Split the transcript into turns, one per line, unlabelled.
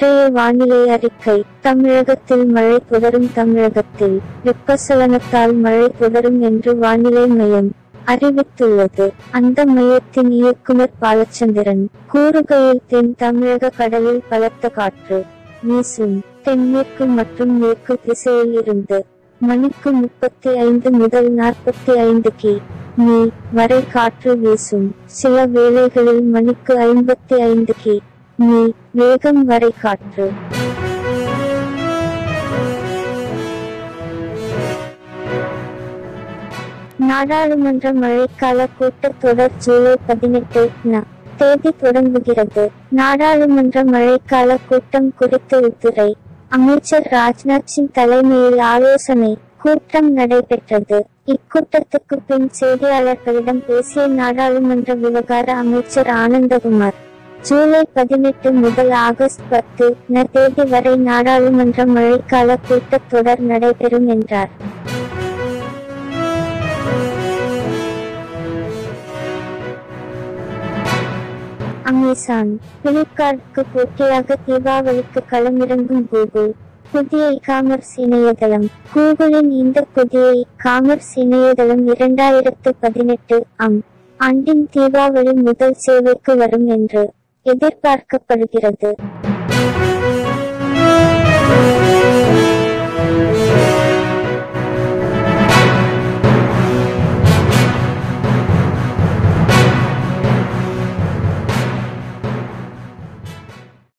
இன்றைய வானிலை அறிக்கை தமிழகத்தில் மழை தொடரும் தமிழகத்தில் வெப்பசலனத்தால் மழை தொடரும் என்று வானிலை மையம் அறிவித்துள்ளது அந்த மையத்தின் இயக்குனர் பாலச்சந்திரன் கூறுகையில் தென் தமிழக கடலில் பலத்த காற்று வீசும் தென்மேற்கு மற்றும் மேற்கு திசையில் இருந்து மணிக்கு முப்பத்தி ஐந்து முதல் நாற்பத்தி ஐந்து கி மீ வரை காற்று வீசும் சில வேளைகளில் மணிக்கு ஐம்பத்தி ஐந்து கி மீ வேகம் வரை காற்று நாடாளுமன்ற மழைக்கால கூட்டத்தொடர் ஜூலை பதினெட்டு ந தேதி தொடங்குகிறது நாடாளுமன்ற மழைக்கால கூட்டம் குறித்து உள்துறை அமைச்சர் ராஜ்நாத் சிங் தலைமையில் ஆலோசனை கூட்டம் நடைபெற்றது இக்கூட்டத்துக்கு பின் செய்தியாளர்களிடம் பேசிய நாடாளுமன்ற விவகார அமைச்சர் ஆனந்தகுமார் ஜூலை பதினெட்டு முதல் ஆகஸ்ட் பத்து ந தேதி வரை நாடாளுமன்ற மழைக்கால கூட்டத்தொடர் நடைபெறும் என்றார் அமேசான் பிளிப்கார்ட்க்கு போட்டியாக தீபாவளிக்கு களமிறங்கும் கூகுள் புதிய இகாமர்ஸ் இணையதளம் கூகுளின் இந்த புதிய காமர்ஸ் இணையதளம் இரண்டாயிரத்து பதினெட்டு அம் ஆண்டின் தீபாவளி முதல் சேவைக்கு வரும் என்று எதிர்பார்க்கப்படுகிறது